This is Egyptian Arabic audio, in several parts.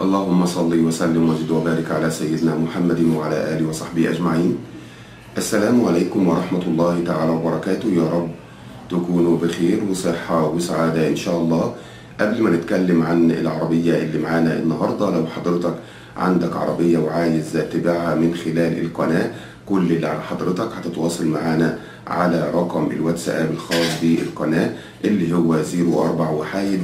اللهم صل وسلم وزد وبارك على سيدنا محمد وعلى آله وصحبه أجمعين السلام عليكم ورحمة الله تعالى وبركاته يا رب تكونوا بخير وصحة وسعادة إن شاء الله قبل ما نتكلم عن العربية اللي معانا النهاردة لو حضرتك عندك عربية وعايز تبيعها من خلال القناة كل اللي على حضرتك هتتواصل معانا على رقم الواتساب الخاص بالقناة اللي هو 04 وحايد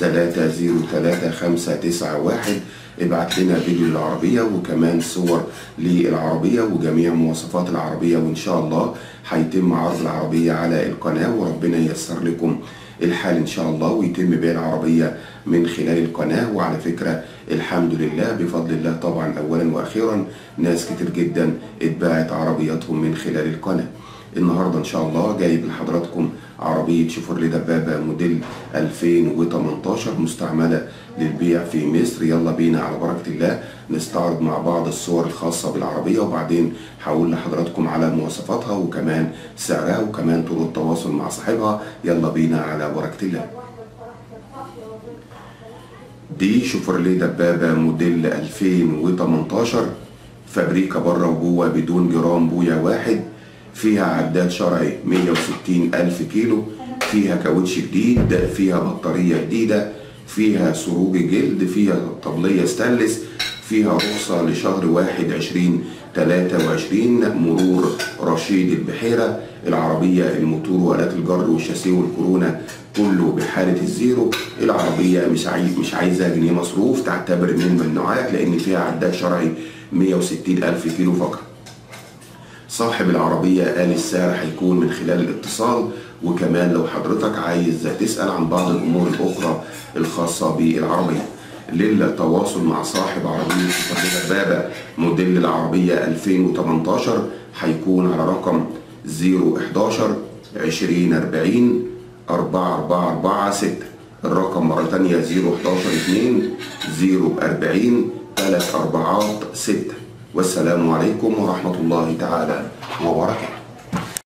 303591 ابعت لنا فيديو للعربية وكمان صور للعربية وجميع مواصفات العربية وإن شاء الله هيتم عرض العربية على القناة وربنا ييسر لكم الحال إن شاء الله ويتم بيع العربية من خلال القناة وعلى فكرة الحمد لله بفضل الله طبعا أولا وأخيرا ناس كتير جدا اتباعت عربياتهم من خلال القناة النهارده ان شاء الله جايب لحضراتكم عربيه شيفرلي دبابه موديل 2018 مستعمله للبيع في مصر يلا بينا على بركه الله نستعرض مع بعض الصور الخاصه بالعربيه وبعدين هقول لحضراتكم على مواصفاتها وكمان سعرها وكمان طرق التواصل مع صاحبها يلا بينا على بركه الله دي شيفرلي دبابه موديل 2018 فابريكا بره وجوه بدون جرام بويا واحد فيها عداد شرعي 160 ألف كيلو فيها كاوتش جديد فيها بطارية جديدة فيها سروج جلد فيها طبلية ستانلس فيها رخصة لشهر واحد عشرين تلاتة وعشرين مرور رشيد البحيرة العربية الموتور وآلات الجر والشاسيه والكورونا كله بحالة الزيرو العربية مش عايز مش عايزة جنيه مصروف تعتبر من الممنوعات لأن فيها عداد شرعي 160 ألف كيلو فقط صاحب العربية قال السعر هيكون من خلال الاتصال وكمان لو حضرتك عايز تسأل عن بعض الأمور الأخرى الخاصة بالعربية للتواصل مع صاحب عربية سوبر دبابة موديل العربية 2018 هيكون على رقم 011 2040 4446 الرقم مرة تانية 011 2 040 3 4 6 والسلام عليكم ورحمة الله تعالى وبركاته